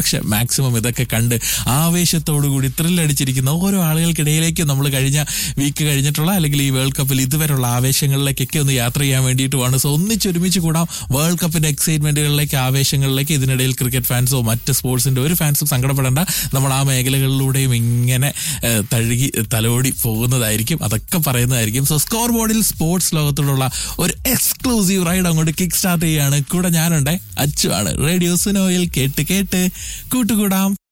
പക്ഷെ മാക്സിമം ഇതൊക്കെ കണ്ട് ആവേശത്തോടു കൂടി ത്രില്ലടിച്ചിരിക്കുന്ന ഓരോ ആളുകൾക്കിടയിലേക്ക് നമ്മൾ കഴിഞ്ഞ വീക്ക് കഴിഞ്ഞിട്ടുള്ള അല്ലെങ്കിൽ ഈ വേൾഡ് കപ്പിൽ ഇതുവരെയുള്ള ആവേശങ്ങളിലേക്കൊക്കെ ഒന്ന് യാത്ര ചെയ്യാൻ വേണ്ടിയിട്ടുമാണ് സോ ഒന്നിച്ചൊരുമിച്ച് കൂടാം വേൾഡ് കപ്പിന്റെ എക്സൈറ്റ്മെന്റുകളിലേക്ക് ആവേശങ്ങളിലേക്ക് ഇതിനിടയിൽ ക്രിക്കറ്റ് ഫാൻസോ മറ്റ് സ്പോർട്സിന്റെ ഒരു ഫാൻസും സങ്കടപ്പെടേണ്ട നമ്മൾ ആ മേഖലകളിലൂടെയും ഇങ്ങനെ ഏഹ്, തഴുകി തലോടി പോകുന്നതായിരിക്കും അതൊക്കെ പറയുന്നതായിരിക്കും സോ സ്കോർ ബോർഡിൽ സ്പോർട്സ് ലോകത്തോടുള്ള ഒരു എക്സ്ക്ലൂസീവ് റൈഡ് അങ്ങോട്ട് കിക്ക് സ്റ്റാർട്ട് ചെയ്യാണ് കൂടെ ഞാനുണ്ട് അച്ചു ആണ് റേഡിയോ സുനോയിൽ കേട്ട് കേട്ട് കൂട്ടുകൂടാം